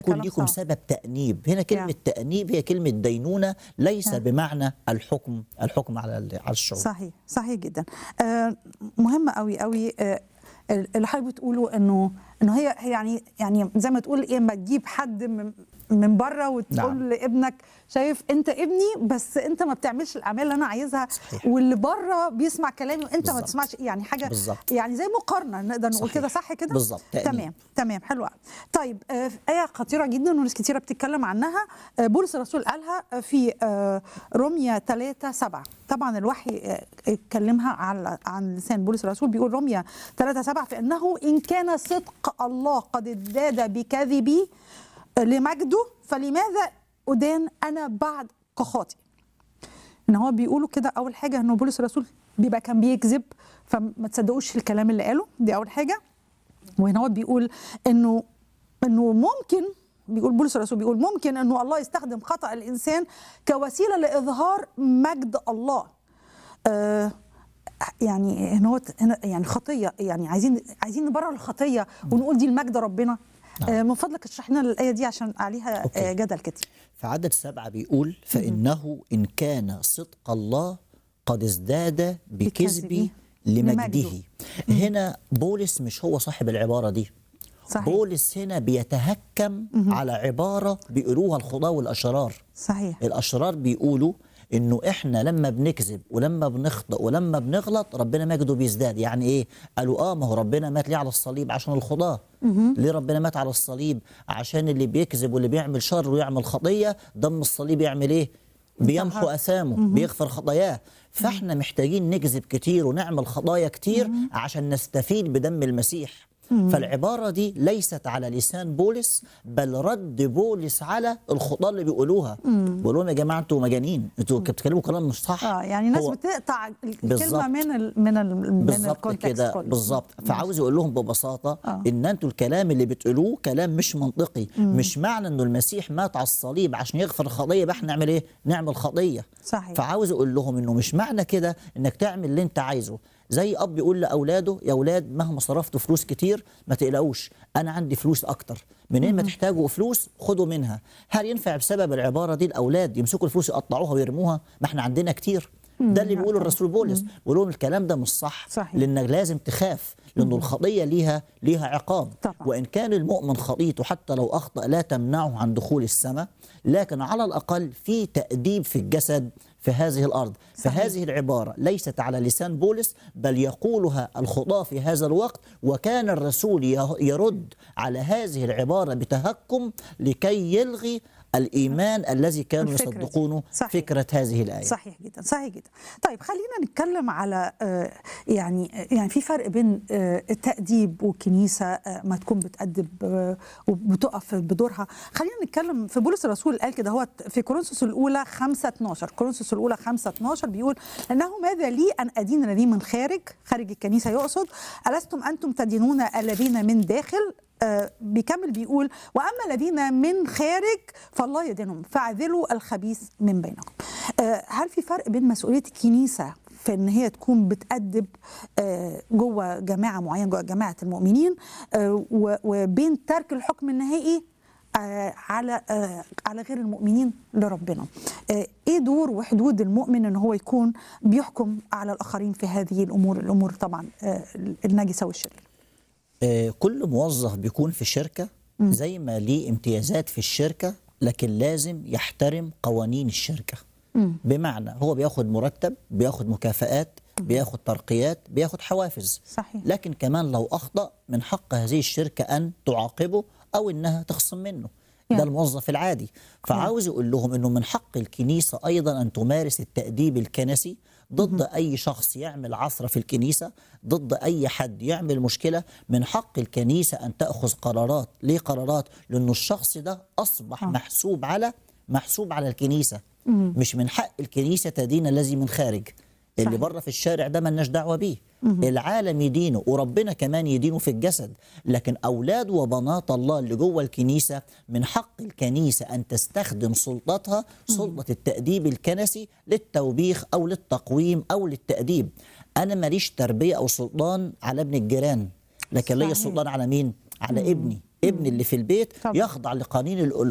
يكون كلام لكم صعب. سبب تأنيب هنا كلمة Yeah. تأنيب هي كلمة دينونة ليس Yeah. بمعنى الحكم الحكم على ال- على الشعوب صحيح صحيح جدا آه مهم قوي قوي آه اللي حضرتك بتقوله انه انه هي هي يعني يعني زي ما تقول ايه ما تجيب حد من من بره وتقول نعم. لابنك شايف انت ابني بس انت ما بتعملش الاعمال اللي انا عايزها صحيح. واللي بره بيسمع كلامي وانت ما بالظبط. تسمعش يعني حاجه بالظبط. يعني زي مقارنه نقدر نقول صحيح. كده صح كده بالظبط. تأنيب. تمام تمام حلوه طيب آه، ايه خطيره جدا وناس كتيره بتتكلم عنها آه، بولس الرسول قالها في آه، روميا 3 7 طبعا الوحي آه، اتكلمها على عن لسان بولس الرسول بيقول روميا 3 7 فانه ان كان صدق الله قد ازداد بكذبي آه، لمجده فلماذا ادان انا بعد كخاطئ ان هو بيقولوا كده اول حاجه انه بولس الرسول بيبقى كان بيكذب فما تصدقوش الكلام اللي قاله دي اول حاجه وهنا هو بيقول انه انه ممكن بيقول بولس الرسول بيقول ممكن انه الله يستخدم خطا الانسان كوسيله لاظهار مجد الله آه يعني هنا هو هنا يعني خطيه يعني عايزين عايزين نبرر الخطيه ونقول دي المجد ربنا آه من فضلك اشرح لنا الايه دي عشان عليها أوكي. آه جدل كتير فعدد سبعة بيقول فإنه إن كان صدق الله قد ازداد بكذبه لمجده هنا بولس مش هو صاحب العبارة دي صحيح بولس هنا بيتهكم على عبارة بيقولوها الخضاة والأشرار صحيح الأشرار بيقولوا إنه إحنا لما بنكذب ولما بنخطئ ولما بنغلط ربنا مجده بيزداد يعني إيه؟ قالوا آه ما هو ربنا مات ليه على الصليب عشان الخضاة ليه ربنا مات على الصليب عشان اللي بيكذب واللي بيعمل شر ويعمل خطية دم الصليب يعمل إيه؟ بيمحو انتهى. أثامه بيغفر خطاياه فإحنا محتاجين نكذب كتير ونعمل خطايا كتير عشان نستفيد بدم المسيح فالعبارة دي ليست على لسان بولس بل رد بولس على الخطاة اللي بيقولوها بيقول لهم يا جماعة انتوا مجانين انتوا بتتكلموا كلام مش صح اه يعني ناس هو- بتقطع الكلمه بالظبط. من ال من ال من بالظبط الكونتكست كده كله. بالظبط فعاوز اقول لهم ببساطه آه. ان انتوا الكلام اللي بتقولوه كلام مش منطقي مش معنى انه المسيح مات على الصليب عشان يغفر الخطيه يبقى احنا نعمل ايه نعمل خطيه صحيح. فعاوز اقول لهم انه مش معنى كده انك تعمل اللي انت عايزه زي اب يقول لاولاده يا اولاد مهما صرفتوا فلوس كتير ما تقلقوش انا عندي فلوس اكتر منين ما تحتاجوا فلوس خدوا منها هل ينفع بسبب العباره دي الاولاد يمسكوا الفلوس يقطعوها ويرموها ما احنا عندنا كتير ده اللي بيقوله الرسول بولس بيقول لهم الكلام ده مش صح صحيح. لانك لازم تخاف لانه الخطيه ليها ليها عقاب طبعا. وان كان المؤمن خطيته حتى لو اخطا لا تمنعه عن دخول السماء لكن على الاقل في تاديب في الجسد في هذه الارض صحيح. فهذه العباره ليست على لسان بولس بل يقولها الخطاه في هذا الوقت وكان الرسول يه- يرد على هذه العباره بتهكم لكي يلغي الايمان الذي كانوا الفكرة دي. يصدقونه صحيح. فكره هذه الايه صحيح جدا صحيح جدا طيب خلينا نتكلم على آه، يعني يعني في فرق بين آه، التأديب والكنيسة آه، ما تكون بتأدب آه، وبتقف بدورها خلينا نتكلم في بولس الرسول قال كده هو في كورنثوس الأولى 5 12 كورنثوس الأولى 5 12 بيقول أنه ماذا لي أن أدين الذين من خارج خارج الكنيسة يقصد ألستم أنتم تدينون الذين من داخل آه، بيكمل بيقول واما الذين من خارج فالله يدينهم فاعذلوا الخبيث من بينكم. آه، هل في فرق بين مسؤوليه الكنيسه في ان هي تكون بتأدب آه، جوه جماعه معينه جوه جماعه المؤمنين آه، و- وبين ترك الحكم النهائي آه، على آه، على غير المؤمنين لربنا. آه، ايه دور وحدود المؤمن ان هو يكون بيحكم على الاخرين في هذه الامور الامور طبعا آه، النجسه والشريره. آه، كل موظف بيكون في شركة زي ما ليه امتيازات في الشركة لكن لازم يحترم قوانين الشركة بمعنى هو بياخد مرتب بياخد مكافآت بياخد ترقيات بياخد حوافز صحيح. لكن كمان لو أخطأ من حق هذه الشركة أن تعاقبه أو إنها تخصم منه ده يعني. الموظف العادي فعاوز يقول لهم انه من حق الكنيسه ايضا ان تمارس التاديب الكنسي ضد اي شخص يعمل عثره في الكنيسه ضد اي حد يعمل مشكله من حق الكنيسه ان تاخذ قرارات ليه قرارات لانه الشخص ده اصبح محسوب على محسوب على الكنيسه مش من حق الكنيسه تدين الذي من خارج اللي صحيح. بره في الشارع ده ملناش دعوه بيه العالم يدينه وربنا كمان يدينه في الجسد لكن اولاد وبنات الله اللي جوه الكنيسه من حق الكنيسه ان تستخدم سلطتها سلطه التاديب الكنسي للتوبيخ او للتقويم او للتاديب انا ماليش تربيه او سلطان على ابن الجيران لكن ليا صحيح. سلطان على مين على ابني ابن اللي في البيت طبعا. يخضع لقوانين